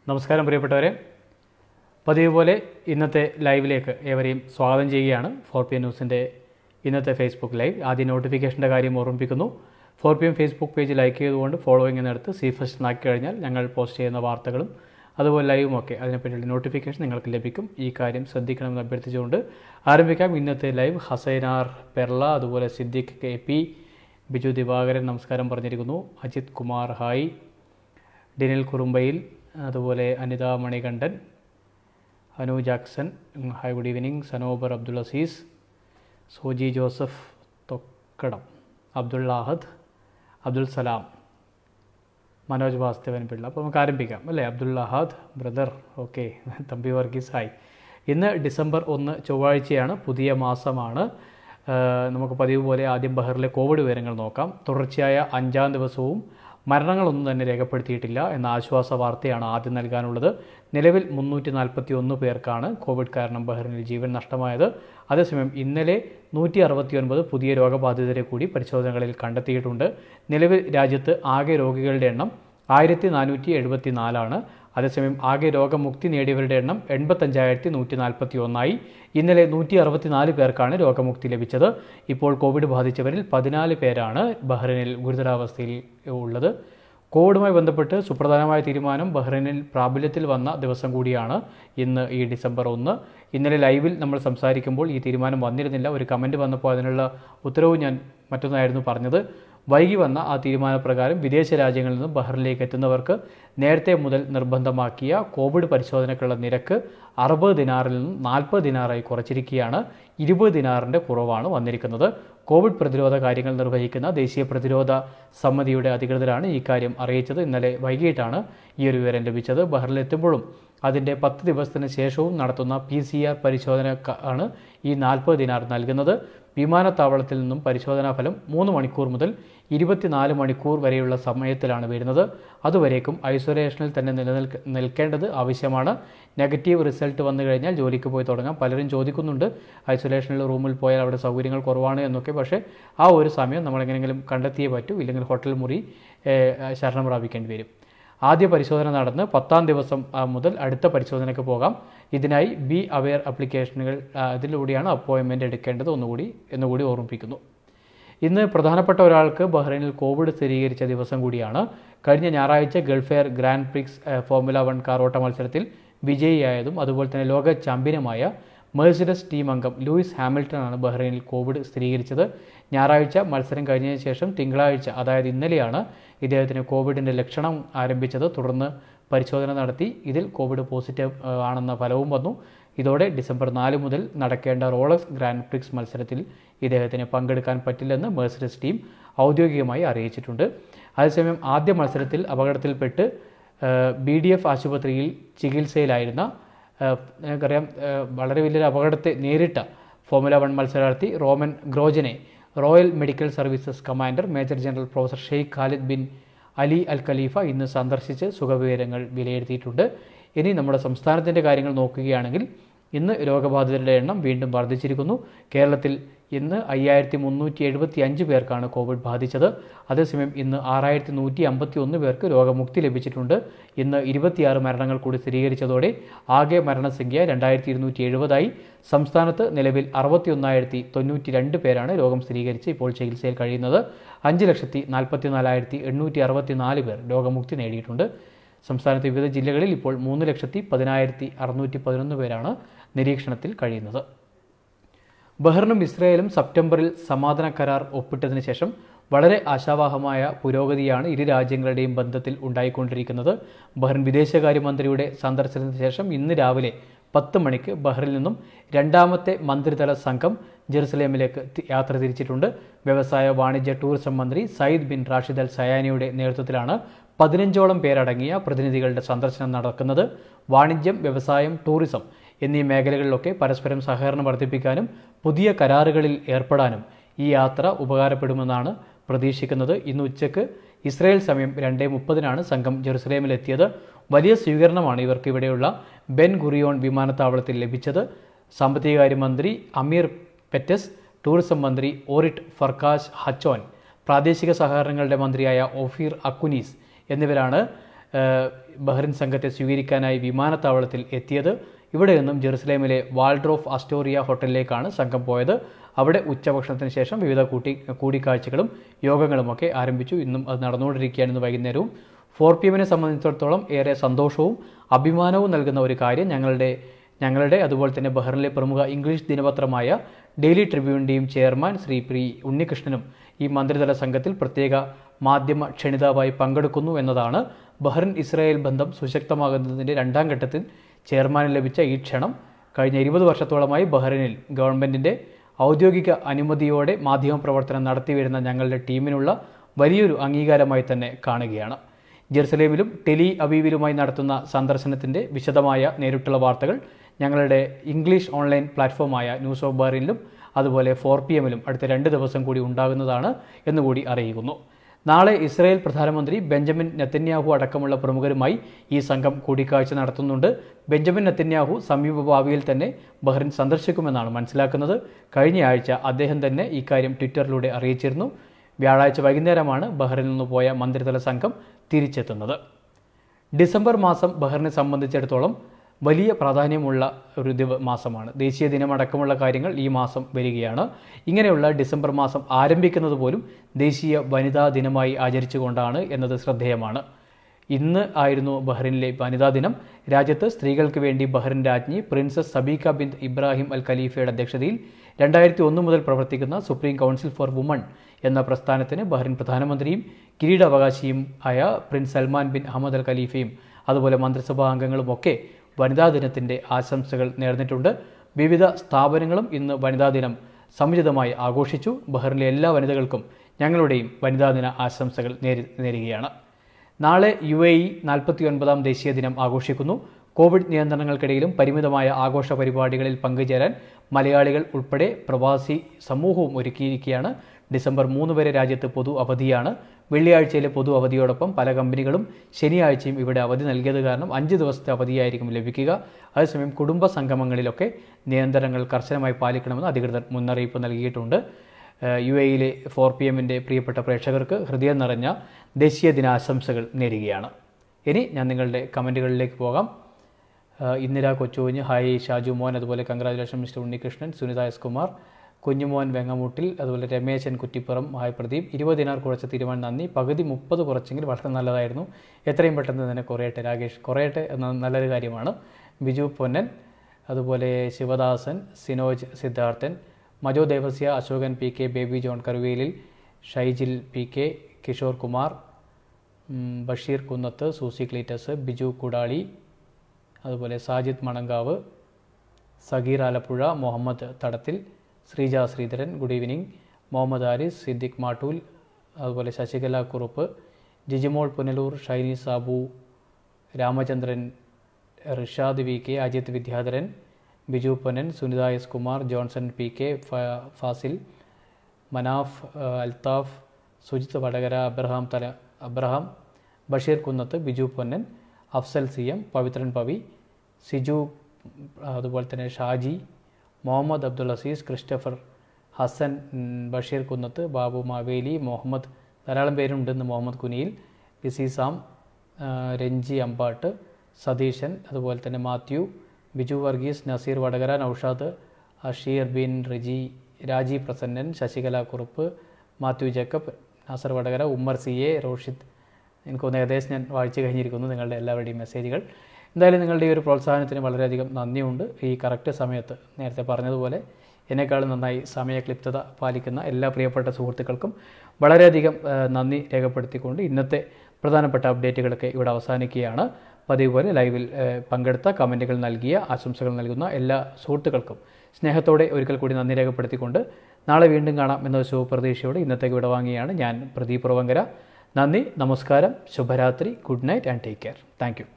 നമസ്കാരം പ്രിയപ്പെട്ടവരെ പതിവ് പോലെ ഇന്നത്തെ ലൈവിലേക്ക് ഏവരെയും സ്വാഗതം ചെയ്യുകയാണ് ഫോർ പി എം ന്യൂസിൻ്റെ ഇന്നത്തെ ഫേസ്ബുക്ക് ലൈവ് ആദ്യം നോട്ടിഫിക്കേഷൻ്റെ കാര്യം ഓർമ്മിപ്പിക്കുന്നു four P M Facebook page like ചെയ്തുകൊണ്ട് ഫോളോയിങ് എന്നെടുത്ത് സി ഫസ്റ്റ് നാക്കി കഴിഞ്ഞാൽ ഞങ്ങൾ പോസ്റ്റ് ചെയ്യുന്ന വാർത്തകളും അതുപോലെ ലൈവും ഒക്കെ അതിനെപ്പറ്റിയുള്ള നോട്ടിഫിക്കേഷൻ നിങ്ങൾക്ക് ലഭിക്കും ഈ കാര്യം ശ്രദ്ധിക്കണമെന്ന് അഭ്യർത്ഥിച്ചുകൊണ്ട് ആരംഭിക്കാം ഇന്നത്തെ ലൈവ് ഹസൈനാർ പെർള അതുപോലെ സിദ്ദിഖ് കെ പി ബിജു ദിവാകരൻ നമസ്കാരം പറഞ്ഞിരിക്കുന്നു അജിത് കുമാർ ഹായ് ഡിനിൽ കുറുമ്പയിൽ അതുപോലെ അനിത മണികണ്ഠൻ അനു ജാക്സൺ ഉം, hi good evening Sanobar Abdul Azeez Soji Joseph Thokkadam Abdul Ahad Abdul Salam Manoj Vasthavan Pillai അപ്പോൾ നമുക്ക് ആരംഭിക്കാം അല്ലേ Abdul Ahad brother okay Thampi Varghese hi ഇന്ന് ഡിസംബർ ഒന്ന് ചൊവ്വാഴ്ചയാണ് പുതിയ മാസമാണ് ആഹ് നമുക്ക് പതിവ് പോലെ ആദ്യം ബഹറിലെ കോവിഡ് വിവരങ്ങൾ നോക്കാം തുടർച്ചയായ അഞ്ചാം ദിവസവും മരണങ്ങളൊന്നും തന്നെ രേഖപ്പെടുത്തിയിട്ടില്ല എന്ന ആശ്വാസ വാർത്തയാണ് ആദ്യം നൽകാനുള്ളത് നിലവിൽ മുന്നൂറ്റി നാൽപ്പത്തി ഒന്ന് പേർക്കാണ് കോവിഡ് കാരണം ബഹ്റിനിൽ ജീവൻ നഷ്ടമായത് അതേസമയം ഇന്നലെ നൂറ്റി അറുപത്തിയൊൻപത് പുതിയ രോഗബാധിതരെ കൂടി പരിശോധനകളിൽ കണ്ടെത്തിയിട്ടുണ്ട് നിലവിൽ രാജ്യത്ത് ആകെ രോഗികളുടെ എണ്ണം ആയിരത്തി നാനൂറ്റി എഴുപത്തി നാലാണ് അതേസമയം ആകെ രോഗമുക്തി നേടിയവരുടെ എണ്ണം എൺപത്തഞ്ചായിരത്തി നൂറ്റി നാൽപ്പത്തി ഒന്നായി ഇന്നലെ നൂറ്റി അറുപത്തിനാല് പേർക്കാണ് രോഗമുക്തി ലഭിച്ചത് ഇപ്പോൾ കോവിഡ് ബാധിച്ചവരിൽ പതിനാല് പേരാണ് ബഹ്റൈനിൽ ഗുരുതരാവസ്ഥയിൽ ഉള്ളത് കോവിഡുമായി ബന്ധപ്പെട്ട് സുപ്രധാനമായ തീരുമാനം ബഹ്റൈനിൽ പ്രാബല്യത്തിൽ വന്ന ദിവസം കൂടിയാണ് ഇന്ന് ഈ ഡിസംബർ ഒന്ന് ഇന്നലെ ലൈവിൽ നമ്മൾ സംസാരിക്കുമ്പോൾ ഈ തീരുമാനം വന്നിരുന്നില്ല ഒരു കമൻറ്റ് വന്നപ്പോൾ അതിനുള്ള ഉത്തരവ് ഞാൻ മറ്റൊന്നായിരുന്നു പറഞ്ഞത് വൈകി വന്ന ആ തീരുമാനപ്രകാരം വിദേശ രാജ്യങ്ങളിൽ നിന്നും ബഹ്റിനിലേക്ക് എത്തുന്നവർക്ക് നേരത്തെ മുതൽ നിർബന്ധമാക്കിയ കോവിഡ് പരിശോധനയ്ക്കുള്ള നിരക്ക് അറുപത് ദിനാറിൽ നിന്നും നാൽപ്പത് ദിനാറായി കുറച്ചിരിക്കുകയാണ് ഇരുപത് ദിനാറിൻ്റെ കുറവാണ് വന്നിരിക്കുന്നത് കോവിഡ് പ്രതിരോധ കാര്യങ്ങൾ നിർവഹിക്കുന്ന ദേശീയ പ്രതിരോധ സമിതിയുടെ അധികൃതരാണ് ഈ കാര്യം അറിയിച്ചത് ഇന്നലെ വൈകിട്ടാണ് ഈ ഒരു വിവരം ലഭിച്ചത് ബഹ്റിലെത്തുമ്പോഴും അതിൻ്റെ പത്ത് ദിവസത്തിന് ശേഷവും നടത്തുന്ന പി സി ആർ പരിശോധന ആണ് ഈ നാൽപ്പത് ദിനാർ നൽകുന്നത് വിമാനത്താവളത്തിൽ നിന്നും പരിശോധനാ ഫലം മൂന്ന് മണിക്കൂർ മുതൽ ഇരുപത്തിനാല് മണിക്കൂർ വരെയുള്ള സമയത്തിലാണ് വരുന്നത് അതുവരേക്കും ഐസൊലേഷനിൽ തന്നെ നിലനിൽക്ക നിൽക്കേണ്ടത് ആവശ്യമാണ് നെഗറ്റീവ് റിസൾട്ട് വന്നു കഴിഞ്ഞാൽ ജോലിക്ക് പോയി തുടങ്ങാം പലരും ചോദിക്കുന്നുണ്ട് ഐസൊലേഷനിൽ റൂമിൽ പോയാൽ അവിടെ സൗകര്യങ്ങൾ കുറവാണ് എന്നൊക്കെ പക്ഷേ ആ ഒരു സമയം നമ്മൾ എങ്ങനെയെങ്കിലും കണ്ടെത്തിയേ പറ്റൂ ഇല്ലെങ്കിൽ ഹോട്ടൽ മുറി ഏഹ്, ശരണം പ്രാപിക്കേണ്ടി വരും ആദ്യ പരിശോധന നടന്ന് പത്താം ദിവസം ആ, മുതൽ അടുത്ത പരിശോധനയ്ക്ക് പോകാം ഇതിനായി ബി അവെയർ ആപ്ലിക്കേഷനുകൾ ആ, ഇതിലൂടെയാണ് അപ്പോയിൻമെൻ്റ് എടുക്കേണ്ടത് ഒന്നുകൂടി എന്നുകൂടി ഓർമ്മിപ്പിക്കുന്നു ഇന്ന് പ്രധാനപ്പെട്ട ഒരാൾക്ക് ബഹ്റൈനിൽ കോവിഡ് സ്ഥിരീകരിച്ച ദിവസം കൂടിയാണ് കഴിഞ്ഞ ഞായറാഴ്ച ഗൾഫ് എയർ ഗ്രാൻഡ് പ്രിക്സ് ആ, ഫോർമുല വൺ കാർ ഓട്ട മത്സരത്തിൽ വിജയിയായതും അതുപോലെ തന്നെ ലോക ചാമ്പ്യനുമായ മേഴ്സിഡസ് ടീം അംഗം ലൂയിസ് ഹാമിൽട്ടൺ ആണ് ബഹ്റൈനിൽ കോവിഡ് സ്ഥിരീകരിച്ചത് ഞായറാഴ്ച മത്സരം കഴിഞ്ഞതിന് ശേഷം തിങ്കളാഴ്ച അതായത് ഇന്നലെയാണ് ഇദ്ദേഹത്തിന് കോവിഡിൻ്റെ ലക്ഷണം ആരംഭിച്ചത് തുടർന്ന് പരിശോധന നടത്തി ഇതിൽ കോവിഡ് പോസിറ്റീവ് ആ, ആണെന്ന ഫലവും വന്നു ഇതോടെ ഡിസംബർ നാല് മുതൽ നടക്കേണ്ട റോളക്സ് ഗ്രാൻഡ് പ്രിക്സ് മത്സരത്തിൽ ഇദ്ദേഹത്തിന് പങ്കെടുക്കാൻ പറ്റില്ലെന്ന് മേഴ്സിഡസ് ടീം ഔദ്യോഗികമായി അറിയിച്ചിട്ടുണ്ട് അതേസമയം ആദ്യ മത്സരത്തിൽ അപകടത്തിൽപ്പെട്ട് ബി ഡി എഫ് ആശുപത്രിയിൽ ചികിത്സയിലായിരുന്ന ഏഹ് നിങ്ങൾക്കറിയാം ഏഹ് വളരെ വലിയൊരു അപകടത്തെ നേരിട്ട ഫോർമുല വൺ മത്സരാർത്ഥി റോമൻ ഗ്രോജനെ Royal Medical Services Commander Major General Professor Sheikh Khalid bin Ali al Khalifa ഇന്ന് സന്ദർശിച്ച് സുഖവിവരങ്ങൾ വിലയിരുത്തിയിട്ടുണ്ട് ഇനി നമ്മുടെ സംസ്ഥാനത്തിൻ്റെ കാര്യങ്ങൾ നോക്കുകയാണെങ്കിൽ ഇന്ന് രോഗബാധിതരുടെ എണ്ണം വീണ്ടും വർദ്ധിച്ചിരിക്കുന്നു കേരളത്തിൽ ഇന്ന് അയ്യായിരത്തി മുന്നൂറ്റി എഴുപത്തി അഞ്ച് പേർക്കാണ് കോവിഡ് ബാധിച്ചത് അതേസമയം ഇന്ന് ആറായിരത്തി നൂറ്റി അമ്പത്തി ഒന്ന് പേർക്ക് രോഗമുക്തി ലഭിച്ചിട്ടുണ്ട് ഇന്ന് ഇരുപത്തിയാറ് മരണങ്ങൾ കൂടി സ്ഥിരീകരിച്ചതോടെ ആകെ മരണസംഖ്യ രണ്ടായിരത്തി ഇരുന്നൂറ്റി എഴുപതായി സംസ്ഥാനത്ത് നിലവിൽ അറുപത്തി ഒന്നായിരത്തി തൊണ്ണൂറ്റി രണ്ട് പേരാണ് രോഗം സ്ഥിരീകരിച്ച് ഇപ്പോൾ ചികിത്സയിൽ കഴിയുന്നത് അഞ്ച് ലക്ഷത്തി നാൽപ്പത്തി നാലായിരത്തി എണ്ണൂറ്റി അറുപത്തി നാല് പേർ രോഗമുക്തി നേടിയിട്ടുണ്ട് സംസ്ഥാനത്തെ വിവിധ ജില്ലകളിൽ ഇപ്പോൾ മൂന്ന് ലക്ഷത്തി പതിനായിരത്തി അറുന്നൂറ്റി പതിനൊന്ന് പേരാണ് നിരീക്ഷണത്തിൽ കഴിയുന്നത് ബഹ്റിനും ഇസ്രായേലും സെപ്റ്റംബറിൽ സമാധാന കരാർ ഒപ്പിട്ടതിന് ശേഷം വളരെ ആശാവാഹമായ പുരോഗതിയാണ് ഇരു രാജ്യങ്ങളുടെയും ബന്ധത്തിൽ ഉണ്ടായിക്കൊണ്ടിരിക്കുന്നത് ബഹ്റിൻ വിദേശകാര്യമന്ത്രിയുടെ സന്ദർശനത്തിന് ശേഷം ഇന്ന് രാവിലെ പത്ത് മണിക്ക് ബഹ്റിൽ നിന്നും രണ്ടാമത്തെ മന്ത്രിതല സംഘം ജെറുസലേമിലേക്ക് തി- യാത്ര തിരിച്ചിട്ടുണ്ട് വ്യവസായ വാണിജ്യ ടൂറിസം മന്ത്രി സയ്യിദ് ബിൻ റാഷിദ് അൽ സയാനിയുടെ നേതൃത്വത്തിലാണ് പതിനഞ്ചോളം പേരടങ്ങിയ പ്രതിനിധികളുടെ സന്ദർശനം നടക്കുന്നത് വാണിജ്യം വ്യവസായം ടൂറിസം എന്നീ മേഖലകളിലൊക്കെ പരസ്പരം സഹകരണം വർദ്ധിപ്പിക്കാനും പുതിയ കരാറുകളിൽ ഏർപ്പെടാനും ഈ യാത്ര ഉപകാരപ്പെടുമെന്നാണ് പ്രതീക്ഷിക്കുന്നത് ഇന്ന് ഉച്ചയ്ക്ക് ഇസ്രായേൽ സമയം രണ്ടേ മുപ്പതിനാണ് സംഘം ജെറുസലേമിലെത്തിയത് വലിയ സ്വീകരണമാണ് ഇവർക്ക് ഇവിടെയുള്ള ബെൻ ഗുറിയോൺ വിമാനത്താവളത്തിൽ ലഭിച്ചത് സാമ്പത്തികകാര്യമന്ത്രി അമീർ പെറ്റസ് ടൂറിസം മന്ത്രി ഓറിറ്റ് ഫർക്കാശ് ഹച്ചോൻ പ്രാദേശിക സഹകരണങ്ങളുടെ മന്ത്രിയായ ഒഫീർ അക്കുനീസ് എന്നിവരാണ് ഏഹ്, ബഹ്റിൻ സംഘത്തെ സ്വീകരിക്കാനായി വിമാനത്താവളത്തിൽ എത്തിയത് ഇവിടെ നിന്നും ജെറുസലേമിലെ വാൾഡ്രോഫ് അസ്റ്റോറിയ ഹോട്ടലിലേക്കാണ് സംഘം പോയത് അവിടെ ഉച്ചഭക്ഷണത്തിന് ശേഷം വിവിധ കൂട്ടി കൂടിക്കാഴ്ചകളും യോഗങ്ങളുമൊക്കെ ആരംഭിച്ചു ഇന്നും അത് നടന്നുകൊണ്ടിരിക്കുകയാണ് ഇന്ന് വൈകുന്നേരവും ഫോർ പി എമ്മിനെ സംബന്ധിച്ചിടത്തോളം ഏറെ സന്തോഷവും അഭിമാനവും നൽകുന്ന ഒരു കാര്യം ഞങ്ങളുടെ ഞങ്ങളുടെ അതുപോലെ തന്നെ ബഹ്റിനിലെ പ്രമുഖ ഇംഗ്ലീഷ് ദിനപത്രമായ ഡെയിലി ട്രിബ്യൂണിൻ്റെയും ചെയർമാൻ ശ്രീ പി ഉണ്ണികൃഷ്ണനും ഈ മന്ത്രിതല സംഘത്തിൽ പ്രത്യേക മാധ്യമ ക്ഷണിതാവായി പങ്കെടുക്കുന്നു എന്നതാണ് ബഹ്റിൻ ഇസ്രായേൽ ബന്ധം സുശക്തമാകുന്നതിൻ്റെ രണ്ടാം ഘട്ടത്തിൽ ചെയർമാന് ലഭിച്ച ഈ ക്ഷണം കഴിഞ്ഞ ഇരുപത് വർഷത്തോളമായി ബഹ്റിനിൽ ഗവൺമെൻറ്റിൻ്റെ ഔദ്യോഗിക അനുമതിയോടെ മാധ്യമ പ്രവർത്തനം നടത്തിവരുന്ന ഞങ്ങളുടെ ടീമിനുള്ള വലിയൊരു അംഗീകാരമായി തന്നെ കാണുകയാണ് ജെറുസലേമിലും ടെലി അവീവിലുമായി നടത്തുന്ന സന്ദർശനത്തിൻ്റെ വിശദമായ നേരിട്ടുള്ള വാർത്തകൾ ഞങ്ങളുടെ ഇംഗ്ലീഷ് ഓൺലൈൻ പ്ലാറ്റ്ഫോമായ ന്യൂസ് ഓഫ് ബഹ്റിനിലും അതുപോലെ ഫോർ പി എമ്മിലും അടുത്ത രണ്ട് ദിവസം കൂടി ഉണ്ടാകുന്നതാണ് എന്നുകൂടി അറിയിക്കുന്നു നാളെ ഇസ്രായേൽ പ്രധാനമന്ത്രി ബെഞ്ചമിൻ നെത്തന്യാഹു അടക്കമുള്ള പ്രമുഖരുമായി ഈ സംഘം കൂടിക്കാഴ്ച നടത്തുന്നുണ്ട് ബെഞ്ചമിൻ നെത്തന്യാഹു സമീപ ഭാവിയിൽ തന്നെ ബഹ്റിൻ സന്ദർശിക്കുമെന്നാണ് മനസ്സിലാക്കുന്നത് കഴിഞ്ഞ ആഴ്ച അദ്ദേഹം തന്നെ ഇക്കാര്യം ട്വിറ്ററിലൂടെ അറിയിച്ചിരുന്നു വ്യാഴാഴ്ച വൈകുന്നേരമാണ് ബഹ്റിനിൽ നിന്ന് പോയ മന്ത്രിതല സംഘം തിരിച്ചെത്തുന്നത് ഡിസംബർ മാസം ബഹ്റിനെ സംബന്ധിച്ചിടത്തോളം വലിയ പ്രാധാന്യമുള്ള ഒരു ദിവ മാസമാണ് ദേശീയ ദിനമടക്കമുള്ള കാര്യങ്ങൾ ഈ മാസം വരികയാണ് ഇങ്ങനെയുള്ള ഡിസംബർ മാസം ആരംഭിക്കുന്നത് പോലും ദേശീയ വനിതാ ദിനമായി ആചരിച്ചുകൊണ്ടാണ് എന്നത് ശ്രദ്ധേയമാണ് ഇന്ന് ആയിരുന്നു ബഹ്റിനിലെ വനിതാ ദിനം രാജ്യത്ത് സ്ത്രീകൾക്ക് വേണ്ടി ബഹ്റിൻ രാജ്ഞി Princess Sabeeka bin Ibrahim al ഖലീഫയുടെ അധ്യക്ഷതയിൽ രണ്ടായിരത്തി ഒന്ന് മുതൽ പ്രവർത്തിക്കുന്ന സുപ്രീം കൗൺസിൽ ഫോർ വുമൺ എന്ന പ്രസ്ഥാനത്തിന് ബഹ്റിൻ പ്രധാനമന്ത്രിയും കിരീടാവകാശിയും ആയ Prince Salman bin Ahmed al ഖലീഫയും അതുപോലെ മന്ത്രിസഭാ അംഗങ്ങളുമൊക്കെ വനിതാ ദിനത്തിൻ്റെ ആശംസകൾ നേർന്നിട്ടുണ്ട് വിവിധ സ്ഥാപനങ്ങളും ഇന്ന് വനിതാ ദിനം സമുചിതമായി ആഘോഷിച്ചു ബഹ്റിനിലെ എല്ലാ വനിതകൾക്കും ഞങ്ങളുടെയും വനിതാ ദിന ആശംസകൾ നേരി നേരുകയാണ് നാളെ യു എ ഇ നാൽപ്പത്തി ഒൻപതാം ദേശീയ ദിനം ആഘോഷിക്കുന്നു കോവിഡ് നിയന്ത്രണങ്ങൾക്കിടയിലും പരിമിതമായ ആഘോഷ പരിപാടികളിൽ പങ്കുചേരാൻ മലയാളികൾ ഉൾപ്പെടെ പ്രവാസി സമൂഹവും ഒരുക്കിയിരിക്കുകയാണ് ഡിസംബർ മൂന്ന് വരെ രാജ്യത്ത് പൊതു അവധിയാണ് വെള്ളിയാഴ്ചയിലെ പൊതു അവധിയോടൊപ്പം പല കമ്പനികളും ശനിയാഴ്ചയും ഇവിടെ അവധി നൽകിയത് കാരണം അഞ്ച് ദിവസത്തെ അവധിയായിരിക്കും ലഭിക്കുക അതേസമയം കുടുംബ സംഗമങ്ങളിലൊക്കെ നിയന്ത്രണങ്ങൾ കർശനമായി പാലിക്കണമെന്ന് അധികൃതർ മുന്നറിയിപ്പ് നൽകിയിട്ടുണ്ട് ഏഹ് യു എയിലെ ഫോർ പി എമ്മിൻ്റെ പ്രിയപ്പെട്ട പ്രേക്ഷകർക്ക് ഹൃദയം നിറഞ്ഞ ദേശീയ ദിനാശംസകൾ നേരുകയാണ് ഇനി ഞാൻ നിങ്ങളുടെ കമൻറ്റുകളിലേക്ക് പോകാം ഏഹ് ഇന്ദിര കൊച്ചുകുഞ്ഞ് ഹായ് ഷാജു മോൻ അതുപോലെ congratulation mister Unnikrishnan Sunitha S Kumar Kunjumon Vengamoottil അതുപോലെ രമേശൻ കുറ്റിപ്പുറം ഹായ് പ്രദീപ് ഇരുപത് ദിനാർ കുറച്ച തീരുമാനം നന്ദി പകുതി മുപ്പത് കുറച്ചെങ്കിൽ വളരെ നല്ലതായിരുന്നു എത്രയും പെട്ടെന്ന് തന്നെ കുറയട്ടെ രാകേഷ് കുറയട്ടെ എന്ന നല്ലൊരു കാര്യമാണ് ബിജു പൊന്നൻ അതുപോലെ Sivadasan Sinoj Sidharthan Majo Devasya Ashokan P K Baby John Karuvelil Shyjil P K Kishore Kumar ഉം, ബഷീർ കുന്നത്ത് സൂസി ക്ലീറ്റസ് ബിജു കുടാളി അതുപോലെ സാജിദ് മണങ്കാവ് സഗീർ ആലപ്പുഴ മുഹമ്മദ് തടത്തിൽ ശ്രീജ ശ്രീധരൻ ഗുഡ് ഈവനിങ് മുഹമ്മദ് ആരിസ് സിദ്ദിഖ് മാട്ടൂൽ അതുപോലെ Sasikala Kurup Jijimol Punalur Shiny Sabu Ramachandran Rishad V K Ajith Vidyadharan Biju Ponnan Sunitha S Kumar Johnson P K ഫ- ഫാസിൽ മനാഫ് ആ, അൽത്താഫ് സുജിത്ത് വടകര അബ്രഹാം തല Abraham Basheer Kunnath Biju Ponnan Afzal C M Pavithran Pavi Siju അതുപോലെ തന്നെ ഷാജി മുഹമ്മദ് അബ്ദുൽ അസീസ് ക്രിസ്റ്റഫർ ഹസൻ ഉം, ബഷീർ കുന്നത്ത് ബാബു മാവേലി മുഹമ്മദ് ധാരാളം പേരുണ്ടെന്ന് മുഹമ്മദ് കുനിയിൽ ലിസിസാം ആ, രഞ്ജി അമ്പാട്ട് സതീശൻ അതുപോലെ തന്നെ Mathew Biju Varghese Nazeer Vadakara Naushad Asheer bin Riji Raji Prasannan Sasikala Kurup Mathew Jacob Nasar Vadakara Ummer C A Roshid എനിക്കൊന്ന് ഏകദേശം ഞാൻ വായിച്ചു കഴിഞ്ഞിരിക്കുന്നു നിങ്ങളുടെ എല്ലാവരുടെയും മെസ്സേജുകൾ എന്തായാലും നിങ്ങളുടെ ഈ ഒരു പ്രോത്സാഹനത്തിന് വളരെയധികം നന്ദിയുണ്ട് ഈ കറക്റ്റ് സമയത്ത് നേരത്തെ പറഞ്ഞതുപോലെ എന്നെക്കാളും നന്നായി സമയക്ലിപ്തത പാലിക്കുന്ന എല്ലാ പ്രിയപ്പെട്ട സുഹൃത്തുക്കൾക്കും വളരെയധികം ആ, നന്ദി രേഖപ്പെടുത്തിക്കൊണ്ട് ഇന്നത്തെ പ്രധാനപ്പെട്ട അപ്ഡേറ്റുകളൊക്കെ ഇവിടെ അവസാനിക്കുകയാണ് പതിവ് പോലെ ലൈവിൽ ആ, പങ്കെടുത്ത കമൻറ്റുകൾ നൽകിയ ആശംസകൾ നൽകുന്ന എല്ലാ സുഹൃത്തുക്കൾക്കും സ്നേഹത്തോടെ ഒരിക്കൽ കൂടി നന്ദി രേഖപ്പെടുത്തിക്കൊണ്ട് നാളെ വീണ്ടും കാണാം എന്ന ശുഭപ്രതീക്ഷയോടെ ഇന്നത്തേക്ക് വിടവാങ്ങിയാണ് ഞാൻ പ്രദീപ് പ്രവങ്കര നന്ദി നമസ്കാരം ശുഭരാത്രി good night and take care thank U